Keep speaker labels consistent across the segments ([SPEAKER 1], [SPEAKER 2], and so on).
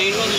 [SPEAKER 1] Mind లో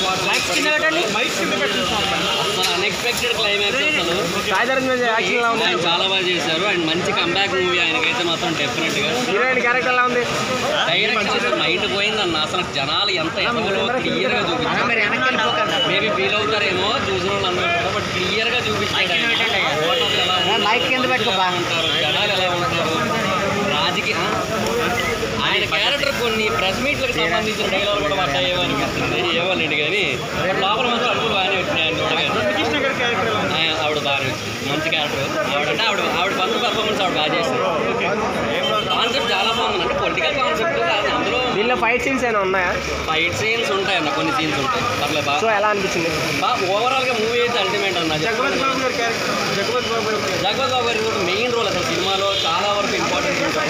[SPEAKER 1] అసలు unexpected climax అసలు
[SPEAKER 2] సాయి ధరమ్ తేజ్ యాక్షన్ ఎలా ఉంది
[SPEAKER 1] ఆయన చాలా బాగా చేశారు అండ్ మంచి కంబ్యాక్ మూవీ ఆయనకైతే మాత్రం డెఫినెట్ గా
[SPEAKER 2] హీరోయిన్ క్యారెక్టర్ ఎలా ఉంది
[SPEAKER 1] డైరెక్షన్ అసలు మైండ్ పోయిందన్న అసలు జనాలు ఎంత ఎదవలో క్లియర్ గా చూపించారు మేబీ ఫీల్ అవుతారేమో చూసిన వాళ్ళు అందరూ బట్ క్లియర్ గా చూపించారు ఓటర్లు ఎలా ఉంటారు, ఉంటారు జనాలు ఎలా ఉంటారు రాజకీయ ఆయన క్యారెక్టర్ కొన్ని ప్రెస్ మీట్లకు సంబంధించిన డైలాగ్ కూడా పడ్డాయేమో అనిపిస్తుంది ఏమోలేండి కానీ బట్ లోపల మాత్రం అడుగులు బాగానే వచ్చినాయి ఆయన చూడగానే. ఆయన ఆవిడ బాగా మంచి క్యారెక్టర్ ఆవిడ అంటే ఆవిడ ఆవిడ బంధు పర్ఫార్మెన్స్ ఆవిడ బాగా చేస్తారు కాన్సెప్ట్ చాలా బాగుంది అంటే పొలిటికల్ కాన్సెప్ట్ కాదు అందులో
[SPEAKER 2] దీనిలో ఫైట్ సీన్స్ ఏమైనా ఉన్నాయా
[SPEAKER 1] ఫైట్ సీన్స్ ఉంటాయి అన్న కొన్ని సీన్స్ ఉంటాయి పర్లేదు
[SPEAKER 2] సో
[SPEAKER 1] బాగా
[SPEAKER 2] ఎలా అనిపించింది
[SPEAKER 1] బాగా ఓవరాల్ గా మూవీ అయితే అల్టిమేట్ అన్న జగపతి బాబు గారి మెయిన్ రోల్ అసలు సినిమాలో చాలా వరకు ఇంపార్టెంట్ ఉంటుంది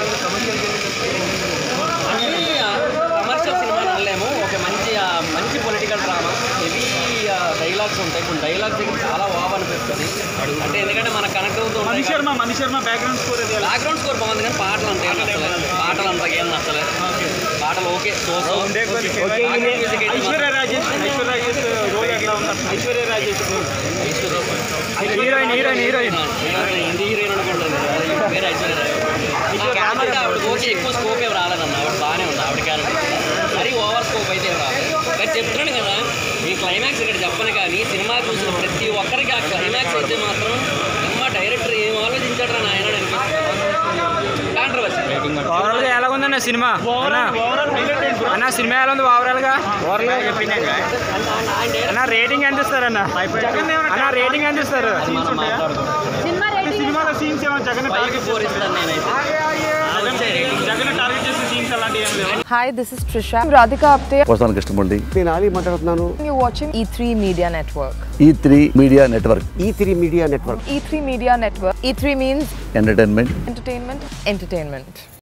[SPEAKER 1] కమర్షియల్ సినిమా అనలేము ఒక మంచి ఆ, మంచి పొలిటికల్ డ్రామా హెవీ డైలాగ్స్ ఉంటాయి కొన్ని డైలాగ్స్ దగ్గర చాలా బాగా అనిపిస్తుంది అంటే ఎందుకంటే మనకు కనెక్ట్ అవుతూ
[SPEAKER 3] మణి శర్మ మణి శర్మ బ్యాక్గ్రౌండ్ స్కోర్ అది ఎలా?
[SPEAKER 1] బ్యాక్గ్రౌండ్ స్కోర్ బాగుంది కానీ పాటలు అంత ఏం నచ్చలేదు పాటలు అంత ఏం నచ్చలేదు పాటలు ఓకే సో సో
[SPEAKER 2] ఓకే ఈయన-
[SPEAKER 3] ఐశ్వర్య రాజేష్ ఐశ్వర్య రాజేష్ రోల్ ఎట్లా ఉంది Aishwarya Rajesh role
[SPEAKER 2] heroine heroine heroine
[SPEAKER 1] Hindi heroine అనుకుంటుంది పేరు ఐశ్వర్య రాయ్. ఆ క్యారెక్టర్ ఆవిడ ఓకే ఎక్కువ స్కోప్ ఏం రాలేదన్న ఆవిడ బాగానే ఉంది ఆవిడ క్యారెక్టర్ మరీ ఓవర్ స్కోప్ అయితే ఏం రాలేదు కానీ చెప్తున్నాను కదా ఈ క్లైమాక్స్ ఇక్కడ చెప్పను కానీ సినిమా చూసిన ప్రతి ఒక్కరికి ఆ క్లైమాక్స్ అయితే మాత్రం అమ్మ డైరెక్టర్ ఏం ఆలోచించాడు రా నాయన కాంట్రవర్సీ
[SPEAKER 2] ఓవరాల్ గా ఎలా ఉందన్న సినిమా అన్న
[SPEAKER 3] ఓవరాల్ హైలైట్ ఏంటి bro?
[SPEAKER 2] అన్న సినిమా ఎలా ఉంది ఓవరాల్ గా ఓవరాల్ గా అన్న రేటింగ్ ఎంత ఇస్తారు అన్న
[SPEAKER 3] జగన్ ఏమైనా
[SPEAKER 2] అన్న రేటింగ్ ఎంత ఇస్తారు
[SPEAKER 3] scenes ఉంటాయా? అంటే సినిమాలో సీన్స్ ఏమైనా జగన్
[SPEAKER 1] ఫైవ్
[SPEAKER 3] టార్గెట్
[SPEAKER 1] ఫోర్ ఇస్తాను నేనైతే
[SPEAKER 3] జగన్ జగన్ టార్గెట్ చేసిన సీన్స్ అలాంటివి ఏం లేవు
[SPEAKER 4] Hi, this is Trisha. I'm Radhika Apte.
[SPEAKER 5] వస్తాను కృష్ణమూర్తి
[SPEAKER 6] నేను ఆలీ మాట్లాడుతున్నాను
[SPEAKER 4] You're watching E3 Media Network.
[SPEAKER 5] E three media network
[SPEAKER 6] E three media network
[SPEAKER 4] E3 Media Network. E3 means
[SPEAKER 5] entertainment
[SPEAKER 4] entertainment, entertainment.